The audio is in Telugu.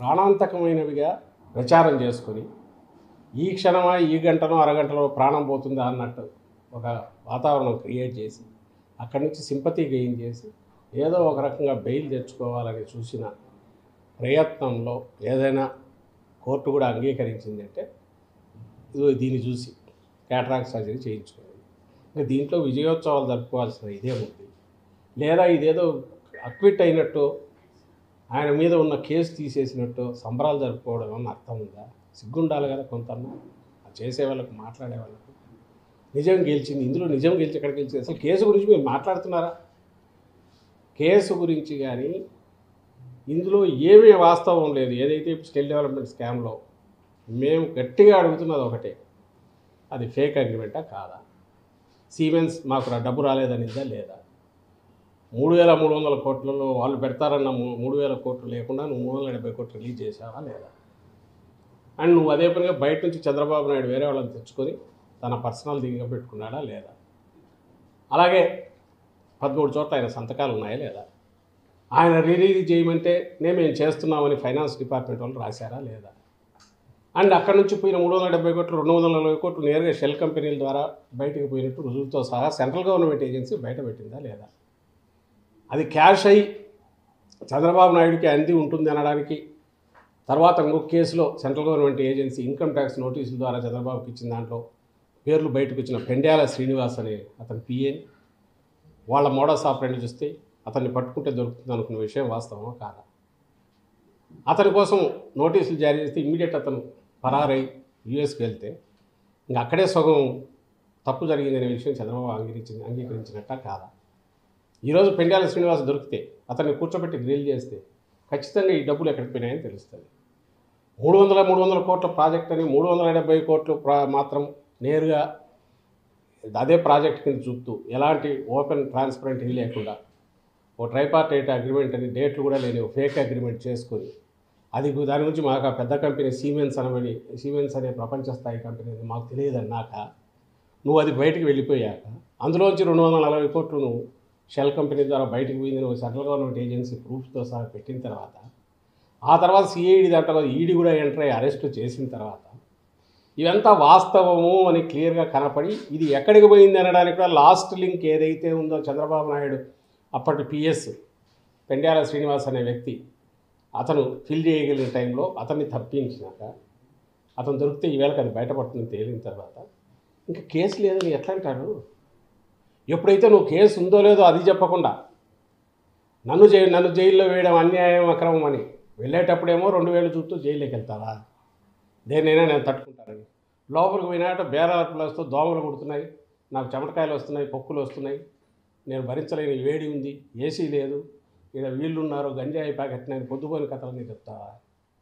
ప్రాణాంతకమైనవిగా ప్రచారం చేసుకొని ఈ క్షణమా ఈ గంటనో అరగంటలో ప్రాణం పోతుందా అన్నట్టు ఒక వాతావరణం క్రియేట్ చేసి అక్కడి నుంచి సింపతి గెయిన్ చేసి ఏదో ఒక రకంగా బెయిల్ తెచ్చుకోవాలని చూసిన ప్రయత్నంలో ఏదైనా కోర్టు కూడా అంగీకరించింది అంటే ఇదిగో దీన్ని చూసి క్యాటరాక్ సర్జరీ చేయించుకునేది ఇంకా దీంట్లో విజయోత్సవాలు జరుపుకోవాల్సిన ఇదే ఉంది లేదా ఇదేదో అక్విట్ అయినట్టు ఆయన మీద ఉన్న కేసు తీసేసినట్టు సంబరాలు జరుపుకోవడం అన్న అర్థం ఉందా సిగ్గుండాలి కదా కొంత చేసే వాళ్ళకు మాట్లాడే వాళ్ళకు నిజం గెలిచింది ఇందులో నిజం గెలిచి ఎక్కడ గెలిచింది అసలు కేసు గురించి మీరు మాట్లాడుతున్నారా కేసు గురించి కానీ ఇందులో ఏమీ వాస్తవం లేదు ఏదైతే స్కిల్ డెవలప్మెంట్ స్కామ్లో మేము గట్టిగా అడుగుతున్నది ఒకటే అది ఫేక్ అగ్రిమెంటా కాదా సీమెన్స్ మాకు రా- డబ్బు రాలేదనిందా లేదా మూడు వేల మూడు వందల కోట్లలో వాళ్ళు పెడతారన్న మూ- మూడు వేల కోట్లు లేకుండా నువ్వు మూడు వందల డెబ్బై కోట్లు రిలీజ్ చేసావా లేదా అండ్ నువ్వు అదే పనిగా బయట నుంచి చంద్రబాబు నాయుడు వేరే వాళ్ళని తెచ్చుకొని తన పర్సనల్ దిగిగా పెట్టుకున్నాడా లేదా అలాగే పదమూడు చోట్ల ఆయన సంతకాలు ఉన్నాయా లేదా ఆయన రిలీజ్ చేయమంటే నేను మేము చేస్తున్నామని ఫైనాన్స్ డిపార్ట్మెంట్ వాళ్ళు రాశారా లేదా అండ్ అక్కడ నుంచి పోయిన మూడు వందల డెబ్బై కోట్లు రెండు వందల నలభై కోట్లు నేరుగా షెల్ కంపెనీల ద్వారా బయటకు పోయినట్టు రుజువుతో సహా సెంట్రల్ గవర్నమెంట్ ఏజెన్సీ బయట పెట్టిందా లేదా అది క్యాష్ అయ్యి చంద్రబాబు నాయుడుకి అంది ఉంటుంది అనడానికి తర్వాత ఇంకొక కేసులో central government agency income tax నోటీసుల ద్వారా చంద్రబాబుకి ఇచ్చిన దాంట్లో పేర్లు బయటకు వచ్చిన పెండ్యాల శ్రీనివాస్ అనే అతని పిఏ వాళ్ళ మోడల్స్ ఆపరేట్ చూస్తే అతన్ని పట్టుకుంటే దొరుకుతుంది అనుకున్న విషయం వాస్తవమా కాదా అతని కోసం నోటీసులు జారీ చేస్తే ఇమ్మీడియట్ అతను పరారై యుఎస్కి వెళ్తే ఇంకా అక్కడే సగం తప్పు జరిగిందనే విషయం చంద్రబాబు అంగీకరించింది అంగీకరించినట్ట కాదా ఈరోజు పెండ్యాల శ్రీనివాస్ దొరికితే అతన్ని కూర్చోబెట్టి గ్రిల్ చేస్తే ఖచ్చితంగా ఈ డబ్బులు ఎక్కడికి పోయినాయని తెలుస్తుంది మూడు వందల మూడు వందల కోట్ల ప్రాజెక్ట్ అని మూడు వందల డెబ్బై కోట్లు ప్రా మాత్రం నేరుగా అదే ప్రాజెక్ట్ కింద చూపుతూ ఎలాంటి ఓపెన్ ట్రాన్స్పరెంట్ ఇది లేకుండా ఓ ట్రైపార్టైట్ అగ్రిమెంట్ అని డేట్లు కూడా లేని ఫేక్ అగ్రిమెంట్ చేసుకొని అది గు- దాని గురించి మాకు ఆ పెద్ద కంపెనీ సీమెన్స్ అనమని సీమెన్స్ అనే ప్రపంచ స్థాయి కంపెనీ అది మాకు తెలియదు అన్నాక నువ్వు అది బయటికి వెళ్ళిపోయాక అందులోంచి రెండు వందల నలభై కోట్లు నువ్వు షెల్ కంపెనీ ద్వారా బయటికి పోయింది నువ్వు సెంట్రల్ గవర్నమెంట్ ఏజెన్సీ ప్రూఫ్తో సహా పెట్టిన తర్వాత ఆ తర్వాత సిఐడి దాంట్లో ఈడీ కూడా ఎంటర్ అయ్యి అరెస్ట్ చేసిన తర్వాత ఇదంతా వాస్తవము అని క్లియర్గా కనపడి ఇది ఎక్కడికి పోయింది అనడానికి కూడా లాస్ట్ లింక్ ఏదైతే ఉందో చంద్రబాబు నాయుడు అప్పటి పిఎస్ పెండ్యాల శ్రీనివాస్ అనే వ్యక్తి అతను ఫిల్ చేయగలిగిన టైంలో అతన్ని తప్పించినాక అతను దొరికితే ఈవేళకి అది బయటపడుతుంది తేలిన తర్వాత ఇంకా కేసు లేదని ఎట్లా అంటాడు ఎప్పుడైతే నువ్వు కేసు ఉందో లేదో అది చెప్పకుండా నన్ను జై నన్ను జైల్లో వేయడం అన్యాయం అక్రమం అని వెళ్ళేటప్పుడేమో రెండు వేలు చూస్తూ జైల్లోకి వెళ్తావా దేన్నైనా నేను తట్టుకుంటానని లోపలికి పోయినాక బేరార్పులు వస్తూ దోమలు కుడుతున్నాయి నాకు చెమటకాయలు వస్తున్నాయి పొక్కులు వస్తున్నాయి నేను భరించలేని వేడి ఉంది ఏసీ లేదు ఇక్కడ వీళ్ళు ఉన్నారు గంజాయి ప్యాకెట్ నేను పొద్దుపోని కథలని చెప్తావా